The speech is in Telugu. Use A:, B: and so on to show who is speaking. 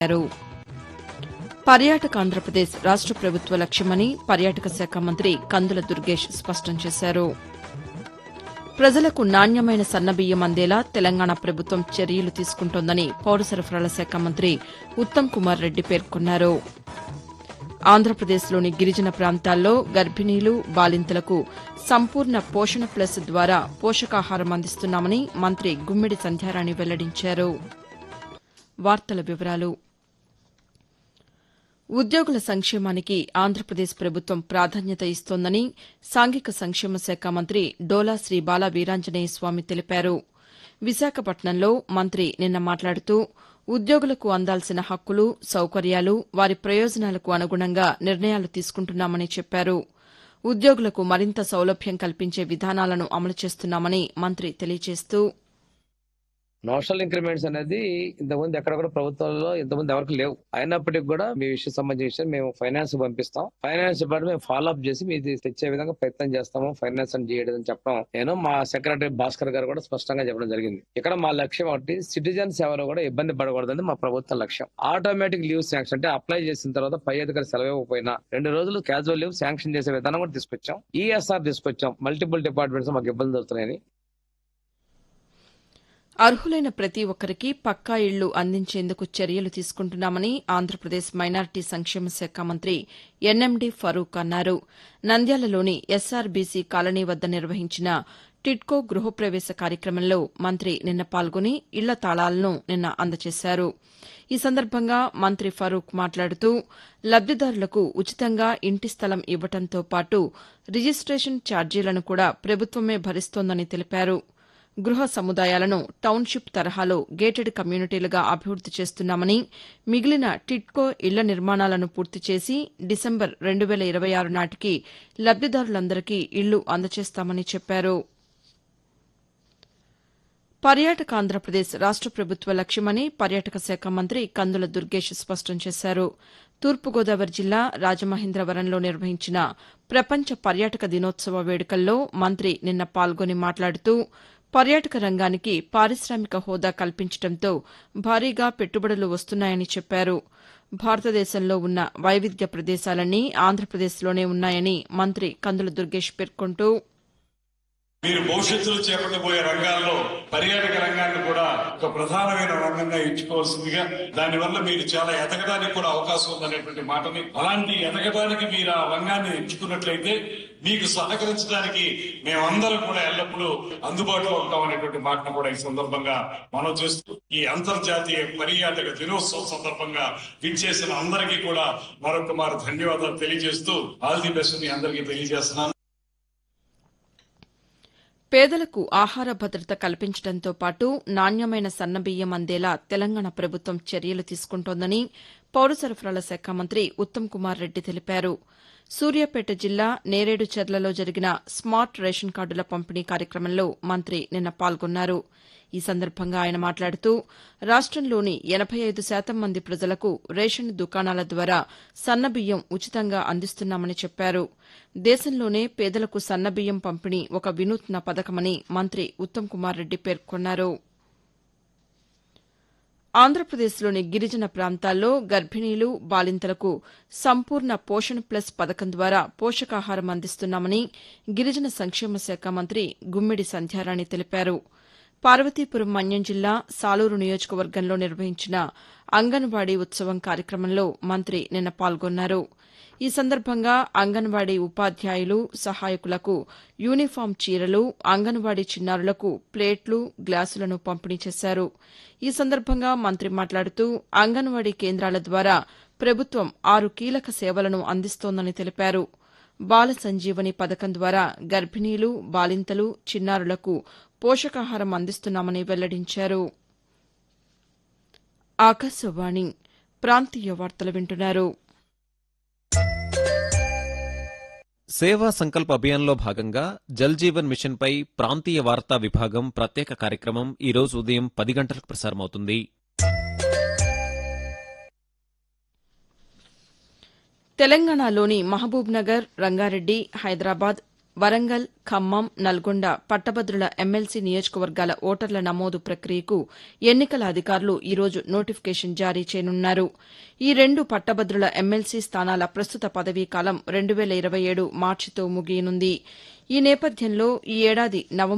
A: తెలిపారు పర్యాటక ఆంధ్రప్రదేశ్ రాష్ట ప్రభుత్వ లక్ష్యమని పర్యాటక శాఖ మంత్రి కందుల దుర్గేష్ స్పష్టం చేశారు ప్రజలకు నాణ్యమైన సన్నబియ్యం అందేలా తెలంగాణ ప్రభుత్వం చర్యలు తీసుకుంటోందని పౌర సరఫరాల శాఖ మంత్రి ఉత్తమ్ కుమార్ రెడ్డి పేర్కొన్నారు ఆంధ్రప్రదేశ్లోని గిరిజన ప్రాంతాల్లో గర్భిణీలు బాలింతలకు సంపూర్ణ పోషణ ప్లస్ ద్వారా పోషకాహారం అందిస్తున్నామని మంత్రి గుమ్మిడి సంధ్యారాణి వెల్లడించారు వార్తల వివరాలు ఉద్యోగుల సంక్షేమానికి ఆంధ్రప్రదేశ్ ప్రభుత్వం ప్రాధాన్యత ఇస్తోందని సాంఘిక సంక్షేమ శాఖ మంత్రి డోలా శ్రీ బాల వీరాంజనేయ స్వామి తెలిపారు విశాఖపట్నంలో మంత్రి నిన్న మాట్లాడుతూ ఉద్యోగులకు అందాల్సిన హక్కులు సౌకర్యాలు వారి ప్రయోజనాలకు అనుగుణంగా నిర్ణయాలు తీసుకుంటున్నామని చెప్పారు ఉద్యోగులకు మరింత సౌలభ్యం కల్పించే విధానాలను అమలు చేస్తున్నామని మంత్రి తెలియజేస్తూ
B: నోషనల్ ఇంక్రిమెంట్స్ అనేది ఇంతకుముందు ఎక్కడ కూడా ప్రభుత్వంలో ఇంతకుముందు ఎవరికి లేవు అయినప్పటికీ కూడా మీ విషయం సంబంధించి మేము ఫైనాన్స్ పంపిస్తాం ఫైనాన్స్ డిపార్ట్మెంట్ మేము ఫాలో అప్ చేసి మీది తెచ్చే విధంగా ప్రయత్నం చేస్తాము ఫైనాన్స్ అని చేయడం అని చెప్పడం నేను మా సెక్రటరీ భాస్కర్ గారు కూడా స్పష్టంగా చెప్పడం జరిగింది ఇక్కడ మా లక్ష్యం ఒకటి సిటిజన్స్ ఎవరు కూడా ఇబ్బంది పడకూడదని మా ప్రభుత్వ లక్ష్యం ఆటోమేటిక్ లీవ్ శాంక్షన్ అంటే అప్లై చేసిన తర్వాత పై అధికారి సెలవు ఇవ్వకపోయినా రెండు రోజులు క్యాజువల్ లీవ్ శాంక్షన్ చేసే విధానం కూడా తీసుకొచ్చాం ఈఎస్ఆర్ తీసుకొచ్చాం మల్టిపుల్ డిపార్ట్మెంట్స్ మాకు ఇబ్బంది అవుతున్నాయని
A: అర్హులైన ప్రతి ఒక్కరికి పక్కా ఇళ్లు అందించేందుకు చర్యలు తీసుకుంటున్నామని ఆంధ్రప్రదేశ్ మైనారిటీ సంక్షేమ శాఖ మంత్రి ఎన్ఎండి ఫరూక్ అన్నారు నంద్యాలలోని ఎస్ఆర్బీసీ కాలనీ వద్ద నిర్వహించిన టిడ్కో గృహప్రవేశ కార్యక్రమంలో మంత్రి నిన్న పాల్గొని ఇళ్ల తాళాలను నిన్న అందజేశారు ఈ సందర్భంగా మంత్రి ఫరూక్ మాట్లాడుతూ లబ్దిదారులకు ఉచితంగా ఇంటి స్థలం ఇవ్వడంతో పాటు రిజిస్టేషన్ ఛార్జీలను కూడా ప్రభుత్వమే భరిస్తోందని తెలిపారు గృహ సముదాయాలను టౌన్షిప్ తరహాలో గేటెడ్ కమ్యూనిటీలుగా అభివృద్ది చేస్తున్నామని మిగిలిన టిడ్కో ఇళ్ల నిర్మాణాలను పూర్తి చేసి డిసెంబర్ రెండు వేల ఇరవై ఆరు నాటికి లబ్దిదారులందరికీ ఇళ్లు అందజేస్తామని చెప్పారు పర్యాటక ఆంధ్రప్రదేశ్ రాష్ట ప్రభుత్వ లక్ష్యమని పర్యాటక శాఖ మంత్రి కందుల దుర్గేష్ స్పష్టం చేశారు తూర్పుగోదావరి జిల్లా రాజమహేంద్రవరంలో నిర్వహించిన ప్రపంచ పర్యాటక దినోత్సవ వేడుకల్లో మంత్రి నిన్న పాల్గొని మాట్లాడుతూ పర్యాటక రంగానికి పారిశామిక హోదా కల్పించడంతో భారీగా పెట్టుబడులు వస్తున్నాయని చెప్పారు భారతదేశంలో ఉన్న వైవిధ్య ప్రదేశాలన్నీ ఆంధ్రప్రదేశ్లోనే ఉన్నాయని మంత్రి కందుల దుర్గేష్ పేర్కొంటూ
C: మీరు భవిష్యత్తులో చేపట్టబోయే రంగాల్లో పర్యాటక రంగాన్ని కూడా ఒక ప్రధానమైన రంగంగా ఎంచుకోవాల్సిందిగా దానివల్ల మీరు చాలా ఎదగడానికి కూడా అవకాశం ఉందనేటువంటి మాటని అలాంటి ఎదగడానికి మీరు ఆ రంగాన్ని ఎంచుకున్నట్లయితే మీకు సహకరించడానికి మేమందరం కూడా ఎల్లప్పుడూ అందుబాటులో ఉంటామనేటువంటి మాటను కూడా ఈ సందర్భంగా మనం చేస్తూ ఈ అంతర్జాతీయ పర్యాటక దినోత్సవం సందర్భంగా విచ్చేసిన అందరికీ కూడా మరొక మారు ధన్యవాదాలు తెలియజేస్తూ ఆల్ ది బెస్ట్ మీ అందరికీ తెలియజేస్తున్నాను
A: పేదలకు ఆహార భద్రత కల్పించడంతో పాటు నాణ్యమైన సన్నబియ్యం అందేలా తెలంగాణ ప్రభుత్వం చర్యలు తీసుకుంటోందని పౌర సరఫరాల శాఖ మంత్రి ఉత్తమ్ కుమార్ రెడ్డి తెలిపారు సూర్యాపేట జిల్లా నేరేడుచర్లలో జరిగిన స్మార్ట్ రేషన్ కార్డుల పంపిణీ కార్యక్రమంలో మంత్రి నిన్న పాల్గొన్నారు ఈ సందర్భంగా ఆయన మాట్లాడుతూ రాష్టంలోని ఎనబై ఐదు శాతం మంది ప్రజలకు రేషన్ దుకాణాల ద్వారా సన్నబియ్యం ఉచితంగా అందిస్తున్నామని చెప్పారు దేశంలోనే పేదలకు సన్నబియ్యం పంపిణీ ఒక వినూత్న పథకమని మంత్రి ఉత్తమ్ కుమార్ రెడ్డి పేర్కొన్నారు ఆంధ్రప్రదేశ్లోని గిరిజన ప్రాంతాల్లో గర్భిణీలు బాలింతలకు సంపూర్ణ పోషణ్ ప్లస్ పథకం ద్వారా పోషకాహారం అందిస్తున్నామని గిరిజన సంక్షేమ శాఖ మంత్రి గుమ్మిడి సంధ్యారాణి తెలిపారు పార్వతీపురం మన్యం జిల్లా సాలూరు నియోజకవర్గంలో నిర్వహించిన అంగన్వాడీ ఉత్సవం కార్యక్రమంలో మంత్రి నిన్న పాల్గొన్నారు ఈ సందర్భంగా అంగన్వాడీ ఉపాధ్యాయులు సహాయకులకు యూనిఫాం చీరలు అంగన్వాడీ చిన్నారులకు ప్లేట్లు గ్లాసులను పంపిణీ చేశారు ఈ సందర్భంగా మంత్రి మాట్లాడుతూ అంగన్వాడీ కేంద్రాల ద్వారా ప్రభుత్వం ఆరు కీలక సేవలను అందిస్తోందని తెలిపారు బాల సంజీవని పథకం ద్వారా గర్భిణీలు బాలింతలు చిన్నారులకు పోషకాహారం అందిస్తున్నామని వెల్లడించారు ఆకాశవాణి ప్రాంతీయ వార్తలు వింటున్నారు
D: సేవా సంకల్ప్ అభియాన్లో భాగంగా జల్ జీవన్ మిషన్పై ప్రాంతీయ వార్తా విభాగం ప్రత్యేక కార్యక్రమం ఈ రోజు ఉదయం పది గంటలకు ప్రసారమవుతుంది
A: తెలంగాణలోని మహబూబ్ నగర్ రంగారెడ్డి హైదరాబాద్ వరంగల్ ఖమ్మం నల్గొండ పట్టభద్రుల ఎమ్మెల్సీ నియోజకవర్గాల ఓటర్ల నమోదు ప్రక్రియకు ఎన్నికల అధికారులు ఈరోజు నోటిఫికేషన్ జారీ చేయనున్నారు ఈ రెండు పట్టభద్రుల ఎమ్మెల్సీ స్థానాల ప్రస్తుత పదవీకాలం రెండు వేల ఇరవై ఏడు మార్చితో ముగియనుంది ఈ నేపథ్యంలో ఈ ఏడాది నవంబర్